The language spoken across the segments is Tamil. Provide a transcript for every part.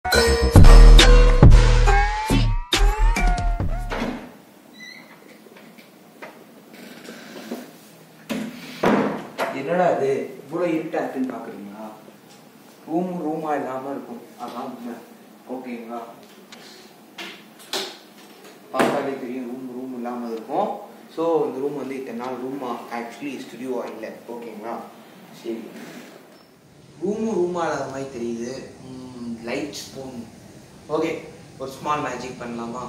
என்னடா அது இவ்வளோ இருட்டா இருக்குன்னு பார்க்குறீங்களா ரூம் ரூமாக இல்லாமல் இருக்கும் அதான் உண்மை ஓகேங்களா பார்த்தாலே தெரியும் ரூம் ரூம் இல்லாமல் இருக்கும் ஸோ இந்த ரூம் வந்து இத்தனை நாள் ரூமாக ஆக்சுவலி ஸ்டுடியோவா இல்லை ஓகேங்களா சரி ரூமும் ரூமாக இல்லாத மாதிரி தெரியுது லைட் ஸ்பூன் ஓகே ஒரு ஸ்மால் மேஜிக் பண்ணலாமா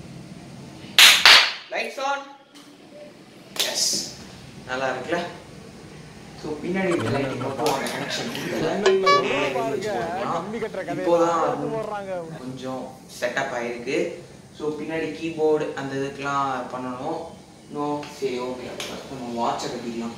லைட்ஸ் ஆன் எஸ் நல்லா இருக்குல்ல ஸோ பின்னாடி இருக்க lighting மட்டும் அந்த connection கொடுக்கல. இப்போதான் room கொஞ்சம் செட்டப் ஆயிருக்கு ஸோ பின்னாடி கீபோர்டு அந்த இதுக்கெல்லாம் பண்ணணும் நோ சரி ஓகே நம்ம வாட்சை கட்டிக்கலாம்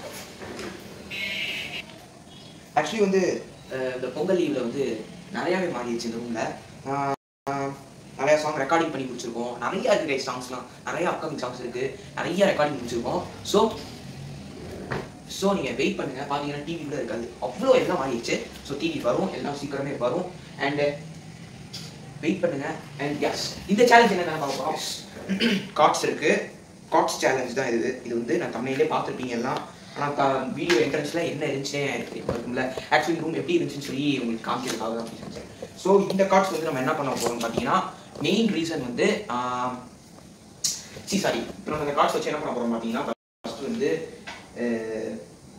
ஆக்சுவலி வந்து அஹ், இந்த பொங்கல் லீவில் வந்து நிறையாவே மாறிடுச்சு இந்த ரூமில் நிறைய சாங் ரெக்கார்டிங் பண்ணி முடிச்சிருக்கோம் நிறைய இருக்கு சாங்ஸ்லாம் நிறைய அப்கமிங் சாங்ஸ் இருக்கு நிறைய ரெக்கார்டிங் முடிச்சிருக்கோம் ஸோ ஸோ நீங்கள் வெயிட் பண்ணுங்க பார்த்தீங்கன்னா டிவி கூட இருக்காது அவ்வளோ எல்லாம் மாறிடுச்சு ஸோ டிவி வரும் எல்லாம் சீக்கிரமே வரும் அண்டு வெயிட் பண்ணுங்க அண்ட் எஸ் இந்த சேலஞ்ச் என்ன பார்க்க போகிறோம் கார்ட்ஸ் இருக்கு கார்ட்ஸ் சேலஞ்ச் தான் இது இது வந்து நான் தமிழ்லேயே பார்த்துருப்பீங்க எல்லாம் ஆனால் வீடியோ என்ட்ரன்ஸில் என்ன இருந்துச்சுன்னே எனக்கு இருக்கும்ல ஆக்சுவலி ரூம் எப்படி இருந்துச்சுன்னு சொல்லி உங்களுக்கு காமிக்கிறதுக்காக தான் அப்படி செஞ்சேன் ஸோ இந்த கார்ட்ஸ் வந்து நம்ம என்ன பண்ண போகிறோம்னு பார்த்தீங்கன்னா மெயின் ரீசன் வந்து சி சாரி இப்போ நம்ம இந்த கார்ட்ஸ் வச்சு என்ன பண்ண போகிறோம் பார்த்தீங்கன்னா ஃபர்ஸ்ட் வந்து அஹ்,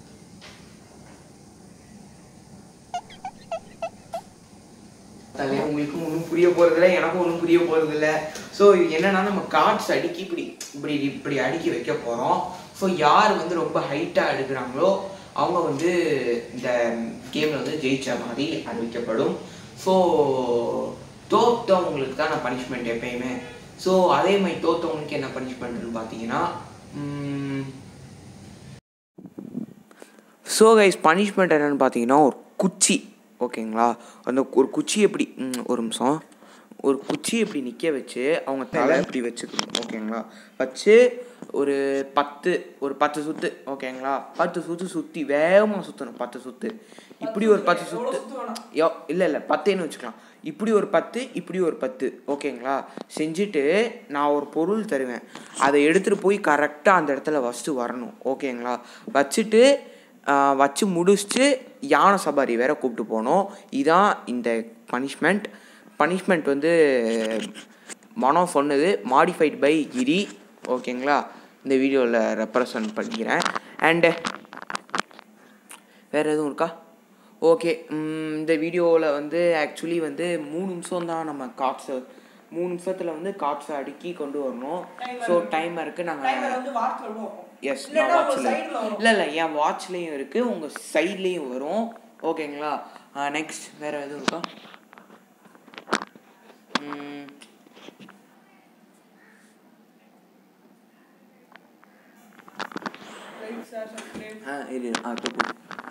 தலையா உங்களுக்கு ஒன்றும் புரிய போறதில்ல எனக்கும் ஒன்றும் புரிய போறதில்ல ஸோ என்னன்னா நம்ம கார்ட்ஸ் அடுக்கி இப்படி இப்படி இப்படி அடுக்கி வைக்க போறோம் ஸோ யார் வந்து ரொம்ப ஹைட்டா எடுக்கிறாங்களோ அவங்க வந்து இந்த கேம்ல வந்து ஜெயிச்ச மாதிரி அறிவிக்கப்படும் ஸோ தோத்தவங்களுக்கு தான் நான் பனிஷ்மெண்ட் எப்பயுமே ஸோ அதே மாதிரி தோத்தவங்களுக்கு என்ன பனிஷ்மெண்ட்னு பார்த்தீங்கன்னா ஸோ கைஸ் பனிஷ்மெண்ட் என்னன்னு பார்த்தீங்கன்னா ஒரு குச்சி ஓகேங்களா அந்த ஒரு குச்சி எப்படி ம், ஒரு நிமிஷம் ஒரு குச்சி இப்படி நிற்க வச்சு அவங்க தலை இப்படி வச்சுக்கணும் ஓகேங்களா வச்சு ஒரு பத்து ஒரு பத்து சுத்து ஓகேங்களா பத்து சுத்து சுற்றி வேகமாக சுற்றணும் பத்து சுத்து இப்படி ஒரு பத்து சுத்து யோ இல்லை இல்லை பத்தேன்னு வச்சுக்கலாம் இப்படி ஒரு பத்து இப்படி ஒரு பத்து ஓகேங்களா செஞ்சுட்டு நான் ஒரு பொருள் தருவேன் அதை எடுத்துகிட்டு போய் கரெக்டாக அந்த இடத்துல ஃபஸ்ட்டு வரணும் ஓகேங்களா வச்சுட்டு ஆஹ், வச்சு முடிச்சுட்டு யானை சபாரி வேற கூப்பிட்டு போனோம் இதான் இந்த பனிஷ்மெண்ட் பனிஷ்மெண்ட் வந்து மனோ சொன்னது மாடிஃபைட் பை கிரி ஓகேங்களா இந்த வீடியோவில் ரெப்ரசன்ட் பண்ணிக்கிறேன் அண்டு வேறு எதுவும் இருக்கா ஓகே இந்த வீடியோவில் வந்து ஆக்சுவலி வந்து மூணு நிமிஷம் தான் நம்ம கார்ட்ஸை மூணு நிமிஷத்தில் வந்து கார்ட்ஸை அடுக்கி கொண்டு வரணும் ஸோ டைமருக்கு நாங்கள் எஸ் நான் வாட்சில் இல்லை இல்லை என் வாட்ச்லேயும் இருக்குது உங்கள் சைட்லேயும் வரும் ஓகேங்களா நெக்ஸ்ட் வேறு எதுவும் இருக்கா ம், ஆ இரு ஆ தூக்கு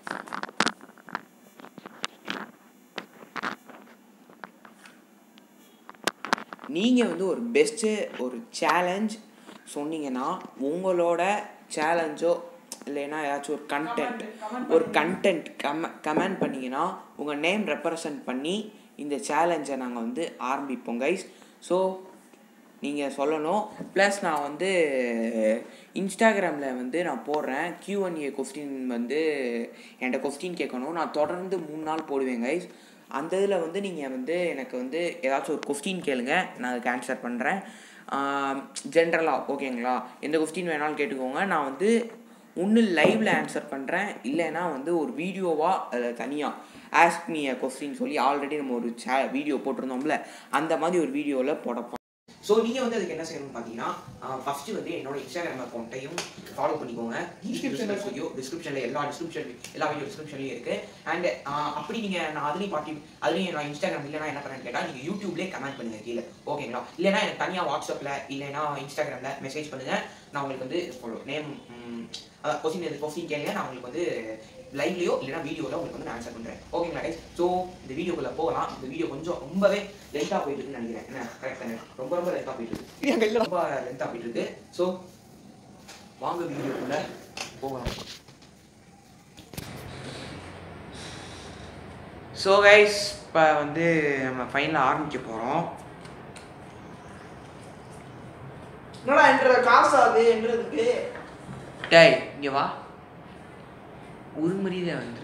நீங்கள் வந்து ஒரு பெஸ்ட்டு ஒரு சேலஞ்ச் சொன்னீங்கன்னா உங்களோட சேலஞ்சோ இல்லைன்னா ஏதாச்சும் ஒரு கண்டென்ட் ஒரு கண்டென்ட் கம கமெண்ட் பண்ணீங்கன்னா உங்கள் நேம் ரெப்ரசன்ட் பண்ணி இந்த சேலஞ்சை நாங்கள் வந்து ஆரம்பிப்போம் கைஸ் ஸோ நீங்கள் சொல்லணும் ப்ளஸ் நான் வந்து இன்ஸ்டாகிராமில் வந்து நான் போடுறேன் Q&A கொஸ்டின் வந்து என்கிட்ட கொஸ்டின் கேட்கணும் நான் தொடர்ந்து மூணு நாள் போடுவேன் கைஸ் அந்த இதில் வந்து நீங்கள் வந்து எனக்கு வந்து ஏதாச்சும் ஒரு கொஸ்டின் கேளுங்க நான் அதுக்கு ஆன்சர் பண்ணுறேன் ஜென்ரலாக ஓகேங்களா எந்த கொஸ்டின் வேணாலும் கேட்டுக்கோங்க நான் வந்து ஒன்று லைவில் ஆன்சர் பண்ணுறேன் இல்லைன்னா வந்து ஒரு வீடியோவாக அதில் தனியாக ஆஸ்க் மீ அ கொஸ்டின் சொல்லி ஆல்ரெடி நம்ம ஒரு சே வீடியோ போட்டிருந்தோம்ல அந்த மாதிரி ஒரு வீடியோவில் போட ஸோ நீங்கள் வந்து அதுக்கு என்ன செய்யணும்னு பார்த்தீங்கன்னா ஃபஸ்ட்டு வந்து என்னோட இன்ஸ்டாகிராம் அக்கௌண்ட்டையும் ஃபாலோ பண்ணிக்கோங்க டிஸ்கிரிப்ஷனில் வீடியோ டிஸ்கிரிப்ஷனில் எல்லா டிஸ்கிரிப்ஷன் எல்லா வீடியோ டிஸ்கிரிப்ஷன்லையும் இருக்குது அண்ட் அப்படி நீங்கள் நான் அதுலேயும் பார்ட்டி அதுலேயும் நான் இன்ஸ்டாகிராம் இல்லைனா என்ன பண்ணேன்னு கேட்டால் நீங்கள் யூடியூப்லேயே கமெண்ட் பண்ணுங்கள் கீழே ஓகேங்களா இல்லைனா எனக்கு தனியாக வாட்ஸ்அப்பில் இல்லைனா இன்ஸ்டாகிராமில் மெசேஜ் பண்ணுங்கள் நான் உங்களுக்கு வந்து நேம் அதான் கொஸ்டின் கொஸ்டின் கேளுங்க நான் உங்களுக்கு வந்து லைவ்லையோ இல்லைனா வீடியோவில் உங்களுக்கு வந்து நான் ஆன்சர் பண்ணுறேன் ஓகேங்களா கைஸ் ஸோ இந்த வீடியோக்குள்ளே போகலாம் இந்த வீடியோ கொஞ்சம் ரொம்பவே லென்த்தாக போயிட்டு இருக்குன்னு நினைக்கிறேன் என்ன கரெக்ட் தானே ரொம்ப ரொம்ப லென்த்தாக போயிட்டு இருக்கு ரொம்ப லென்த்தாக போயிட்டு இருக்கு ஸோ வாங்க வீடியோக்குள்ளே போகலாம் ஸோ கைஸ் இப்போ வந்து நம்ம ஃபைனல் ஆரம்பிக்க போகிறோம் என்னடா என்ற காசு அது என்றதுக்கு டேய் இங்கே வா ஒரு மரியாதை வந்துரு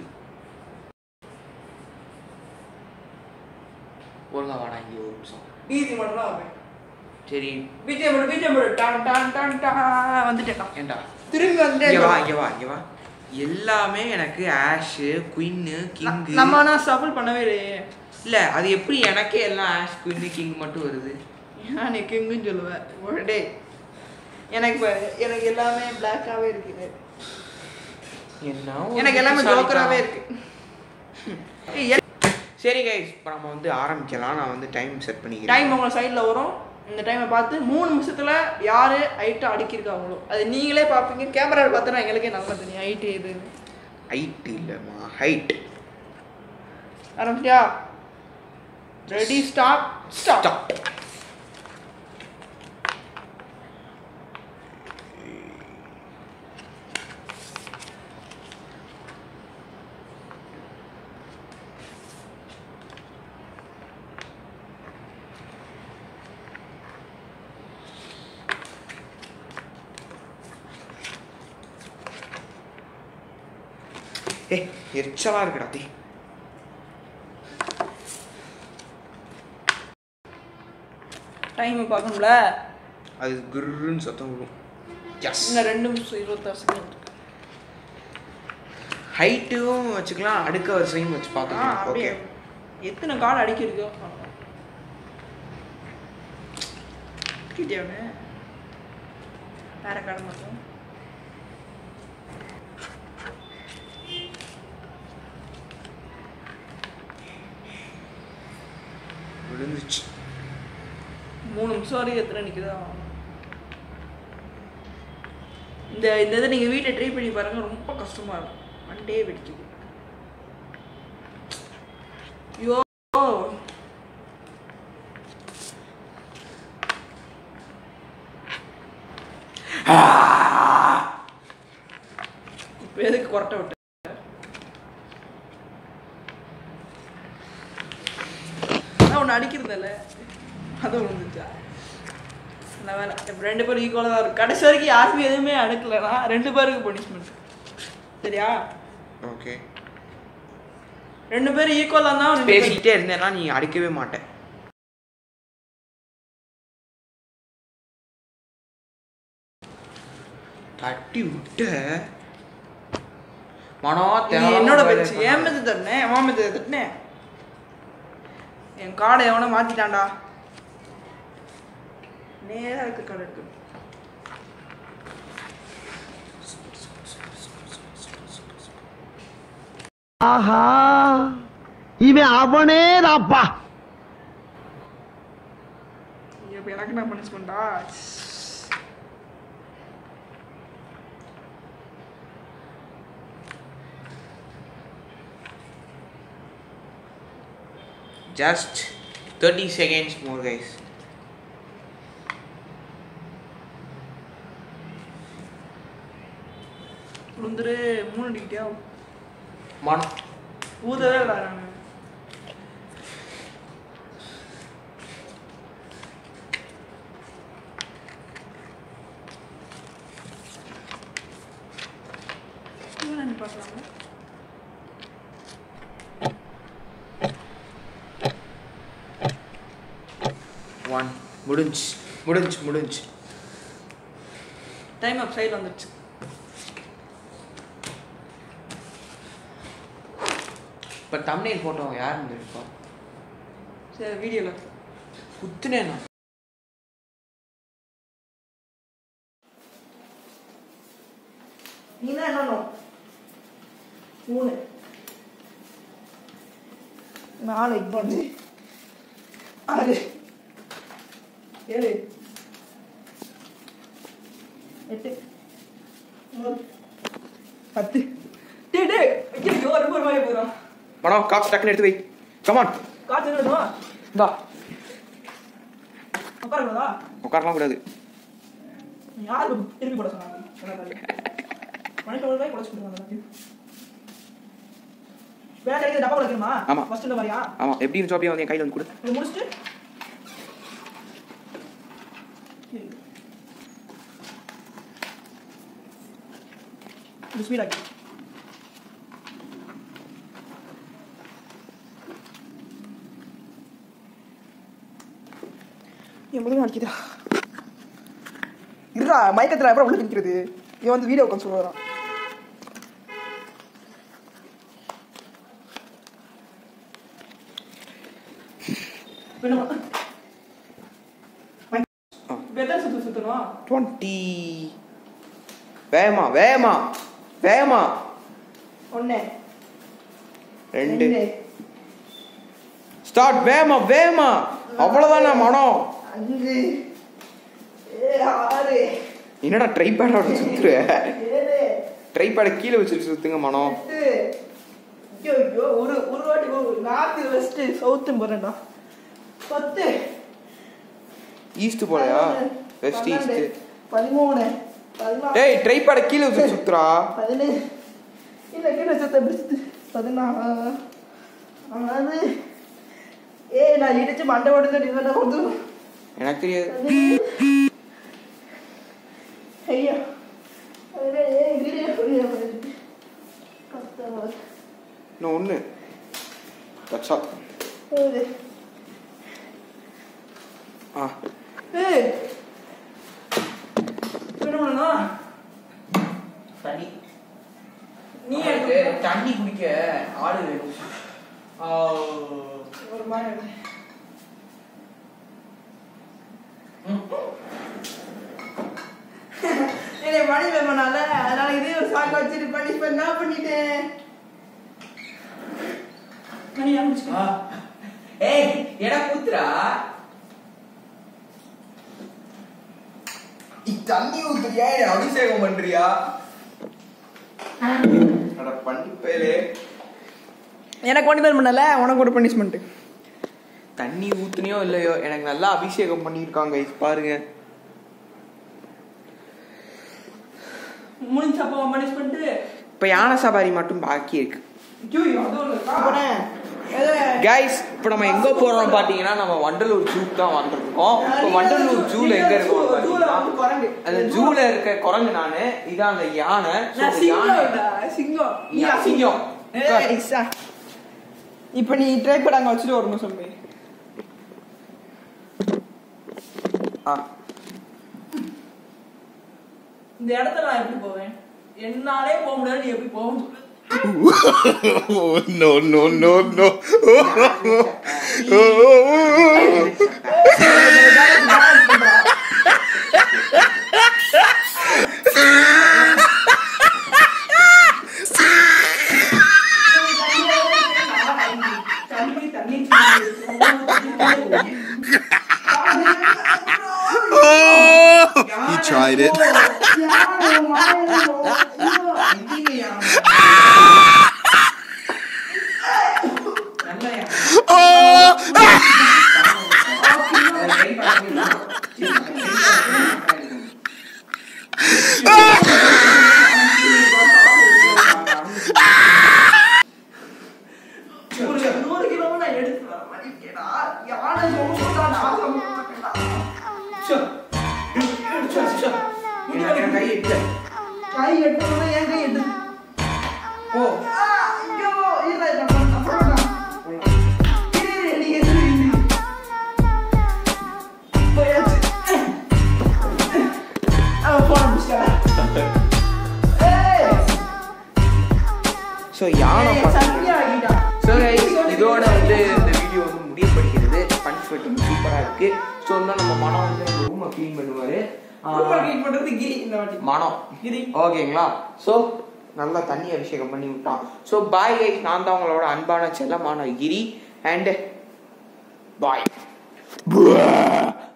ஒழுங்கா வாடா இங்கே ஒரு நிமிஷம் பிஜி மட்டும் தான் வைப்பேன் சரி பிஜிஎம் போடு பிஜிஎம் போடு டான் டான் டான் டான் வந்துட்டேன் ஏண்டா திரும்பி வந்துட்டே இங்கே வா இருக்கேன். இங்கே வா இங்கே வா எல்லாமே எனக்கு ஆஷு குயின்னு கிங்கு நம்ம ஆனால் சஃபல் பண்ணவே இல்லையே இல்லை அது எப்படி எனக்கே எல்லாம் ஆஷ் குயின்னு கிங் மட்டும் வருது ஏன் நீ கிங்குன்னு சொல்லுவேன் ஒரு டே எனக்கு பாரு, எனக்கு எல்லாமே பிளாக்காவே இருக்குது என்ன ஒரு எனக்கு எல்லாமே புத்திசாலித்தனம். ஜோக்கராகவே இருக்கு ஏய், எ- சரி கைஸ் இப்போ நம்ம வந்து ஆரம்பிக்கலாம் நான் வந்து டைம் செட் பண்ணிக்கிறேன் டைம் உங்க சைடில் வரும் இந்த டைமை பார்த்து மூணு நிமிஷத்துல யாரு ஹைட்டை அடிக்கிருக்காங்களோ அது நீங்களே பார்ப்பீங்க கேமராவில் பார்த்தா எங்களுக்கே நல்லா தெரியும் ஹைட்டு எதுன்னு ஹைட் இல்லைம்மா ஹைட் ஆரம்பிச்சியா ரெடி ஸ்டார்ட் ஸ்டார்ட் ஸ்டாப் ஏ எரிச்சலா இருக்குடா தீ டைம் பார்க்கணும்ல அது குருன்னு சத்தம் விடும் எஸ் இன்னும் ரெண்டு நிமிஷம் இருபத்தாறு செகண்ட் இருக்கு ஹைட்டும் வச்சுக்கலாம் அடுக்க வரிசையும் வச்சு ஆ பார்த்துக்கலாம் அப்படியே ஓகே எத்தனை கார்டு அடிக்கிருக்கோ கிட்டே வேற கார்டு மட்டும் விழுந்துச்சு மூணு நிமிஷம் வரைக்கும் எத்தனை நிற்குதா இந்த இந்த இதை நீங்கள் வீட்டில் ட்ரை பண்ணி பாருங்க ரொம்ப கஷ்டமாக இருக்கும் மண்டே வெடிக்குது ஐயோ இப்போ எதுக்கு கொரட்டை விட்டு அதான் ஒன்று அடிக்கிறதில்ல அது விழுந்துச்சா நல்ல வேலை இப்போ ரெண்டு பேரும் ஈக்குவலாக தான் இருக்கும் கடைசி வரைக்கும் யாருமே எதுவுமே அடுக்கலைன்னா ரெண்டு பேருக்கு பனிஷ்மெண்ட் சரியா ஓகே ரெண்டு பேரும் ஈக்குவலாக இருந்தால் ரெண்டு பேரும் பேசிக்கிட்டே இருந்தேன்னா நீ அடிக்கவே மாட்டேன் தட்டி விட்ட மனோ இது தேவையில்லாம என்னோட வேலையை பேச்சு பண்ணாத. என் மெத்து தட்டினேன் என் மெத்து தட்டினேன் என் காடை எவனோ மாத்திட்டான்டா நேரா இருக்க கார்டு இருக்கு ஆஹா இவன் அவனே தான்ப்பா இப்போ எனக்கு நான் பனிஷ்மெண்டா Just 30 seconds more, guys. விழுந்துரு மூணு அடிக்கிட்டியா மனம் ஊதவே இல்லை நான் பார்க்கலாமா ஒன் முடிஞ்சு முடிஞ்சு முடிஞ்சு டைம் அப் சைடில் வந்துடுச்சு இப்போ தமிழ் ஃபோட்டோ யார் இருந்திருப்பா சரி வீடியோவில் குத்துனேன் நான் நீ தான் என்ன மூணு நாலு இப்போ வந்து ஆறு ஏழு எட்டு ஒன்பது, பத்து டே டே ஐயோ ரொம்ப ஒரு மாதிரி போயிடும் மனம் காசு டக்குன்னு எடுத்து வை கமான் காற்று வேணுமா இந்தா உட்காருங்களா உட்காரலாம் கூடாது யாரு திருப்பி போட சொன்னாங்க மனுஷன் ஒரு ரூபாய் குறைச்சு கொடுத்தாங்க வேற கிடைக்கிற டப்பா வைக்கணுமா ஆமா. ஃபர்ஸ்ட் இந்த மாதிரியா ஆமாம் எப்படி இருந்துச்சோ அப்படியே வந்து என் கையில் வந்து கொடு இது முடிச்சுட்டு இது ஸ்பீட் ஆக்கி என் முதுகு அடிக்குதா இருடா மயக்கத்தில் அப்புறம் உள்ள நிற்கிறது இவன் வந்து வீடியோ உட்காந்து சொல்லுவாரான் வேணுமா வெதர் சுத்து சுத்தணும் டுவெண்ட்டி வேகமா வேகமா வேகமா ஒன்று ரெண்டு ஸ்டார்ட் வேகமா வேகமா அவ்வளோதானா மனம் அஞ்சு ஏ ஆறு என்னடா ட்ரைபேடோட சுத்துற ஏழு ட்ரைபேடை கீழே வச்சுட்டு சுத்துங்க மனம் எட்டு ஐயோ ஐயோ ஒரு ஒரு வாட்டி ஒரு நார்த்து வெஸ்ட் சவுத்து போறேன்டா பத்து ஈஸ்ட் போலையா பதினொன்னு, வெஸ்ட் பன்னெண்டு, ஈஸ்ட் பதிமூணு பதினாலு டேய் ட்ரைபேடை கீழே வச்சு சுத்துறா பதினேழு இல்லை கீழே சுத்த பிடிச்சது பதினாறு ஆறு ஏய் நான் இடிச்சு மண்டை உடஞ்சு டிஃபன் கொடுத்துருவோம் எனக்கு தெரியாது ஐயா அதுல ஏன் வீடியோ புரிய பத்தாவது இன்னும் ஒன்று தட்ஸ் ஆல் ஏழு ஆ ஏய் என்ன பண்ணணும் தண்ணி நீ எனக்கு எடுத்து தண்ணி குடிக்க ஆடு வேணும் ஒரு மாதிரி எடு. என்னை மணி வேணும்னால அதனால இதே ஒரு சாக்க வச்சுட்டு பனிஷ்மெண்ட் என்ன பண்ணிட்டேன் மணி ஆரம்பிச்சு ஏய் எடா கூத்துறா தண்ணி ஊத்துறியா இல்ல அபிஷேகம் பண்றியா அட பண்ணிப்பேலே எனக்கு பனிஷ்மெண்ட் பண்ணல உனக்கு ஒரு பனிஷ்மெண்ட் தண்ணி ஊத்துனியோ இல்லையோ எனக்கு நல்லா அபிஷேகம் பண்ணியிருக்காங்க guys, பாருங்க முடிஞ்சப்போ பனிஷ்மெண்ட் இப்ப யானை சவாரி மட்டும் பாக்கி இருக்கு ஐயோ அது ஒன்று போறேன் ஏதோ கைஸ் இப்போ நம்ம எங்க போறோம் பாத்தீங்கன்னா நம்ம வண்டலூர் ஜூக்கு தான் வந்துருக்கோம் இப்போ வண்டலூர் ஜூல எங்க இருக்கோம் ஜூல வந்து பாத்தீங்கன்னா குரங்கு. அந்த ஜூல இருக்க குரங்கு நானு இதான் அந்த யானை So, நான் இந்த சிங்கம் யானை இல்லடா, சிங்கம் நீ அசிங்கம் ஏய், சா. இப்ப நீ ட்ரை பண்ண அங்க வச்சுட்டு வரணும் சொல்லி ஆ இந்த இடத்துல நான் எப்படி போவேன் என்னாலே போக முடியாது நீ எப்படி போகும் oh no no no no தண்ணி தண்ணி he tried it ஒரு நூறு கிலோ நான் எடுத்து வர மாட்டேங்கடா யானை சொல்லுடா நான் சொல்ல மாட்டேன்டா ஷோ ஷோ ஷோ கை எட்டு கை எட்டணும் என் கை எட்டு போ ஐயோ இல்ல இல்ல அப்புறம் இரு நீ எது போயாச்சு அவன் போன முடிச்சிட்டா ஏய் ஸோ யானை ஏய், பார்த்தீங்கன்னா சத்யா ஆகிட்டா ஸோ இதோட வந்து இந்த வீடியோ வந்து முடியப்படுகிறது பனிஷ்மெண்ட் வந்து சூப்பராக இருக்கு ஸோ இன்னும் நம்ம மனம் வந்து ரூமை க்ளீன் பண்ணுவார் சூப்பர் கிளீன் பண்றது கிரி இந்த வாட்டி மனம் கிரி ஓகேங்களா ஸோ நல்லா தண்ணி அபிஷேகம் பண்ணி விட்டான் ஸோ பாய் கைஸ் நான் தான் உங்களோட அன்பான செல்லமான கிரி அண்ட் பாய்